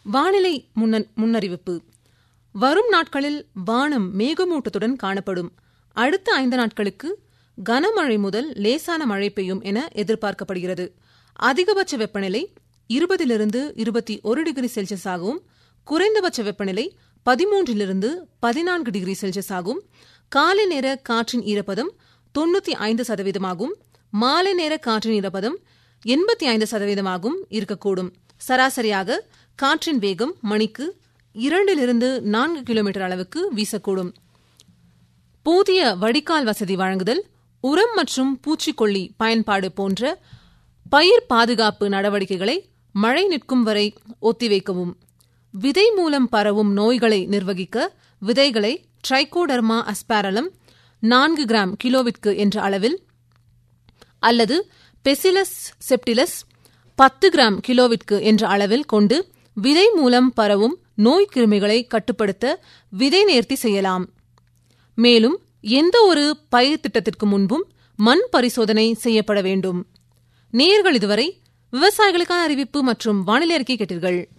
வானிலை முன்ன- முன்னறிவிப்பு வரும் நாட்களில் வானம் மேகமூட்டத்துடன் காணப்படும் அடுத்த ஐந்து நாட்களுக்கு கனமழை முதல் லேசான மழை பெய்யும் என எதிர்பார்க்கப்படுகிறது அதிகபட்ச வெப்பநிலை இருபதிலிருந்து இருபத்தி ஒரு டிகிரி செல்சியஸ் ஆகவும் குறைந்தபட்ச வெப்பநிலை பதிமூன்றிலிருந்து பதினான்கு டிகிரி செல்சியஸ் ஆகும் காலை நேர காற்றின் ஈரப்பதம் தொண்ணூத்தி ஐந்து சதவீதமாகும் மாலை நேர காற்றின் ஈரப்பதம் எண்பத்தி ஐந்து சதவீதமாகும் இருக்கக்கூடும் சராசரியாக காற்றின் வேகம் மணிக்கு இரண்டிலிருந்து நான்கு கிலோமீட்டர் அளவுக்கு வீசக்கூடும் போதிய வடிகால் வசதி வழங்குதல் உரம் மற்றும் பூச்சிக்கொல்லி பயன்பாடு போன்ற பயிர் பாதுகாப்பு நடவடிக்கைகளை மழை நிற்கும் வரை ஒத்திவைக்கவும் விதை மூலம் பரவும் நோய்களை நிர்வகிக்க விதைகளை ட்ரைகோடர்மா அஸ்பாரலம் நான்கு கிராம் கிலோவிற்கு என்ற அளவில் அல்லது பெசிலஸ் செப்டிலஸ் பத்து கிராம் கிலோவிற்கு என்ற அளவில் கொண்டு விதை மூலம் பரவும் நோய் கிருமிகளை கட்டுப்படுத்த விதை நேர்த்தி செய்யலாம் மேலும் எந்த ஒரு பயிர் திட்டத்திற்கு முன்பும் மண் பரிசோதனை செய்யப்பட வேண்டும் நேயர்கள் இதுவரை விவசாயிகளுக்கான அறிவிப்பு மற்றும் வானிலை அறிக்கை கேட்டீர்கள்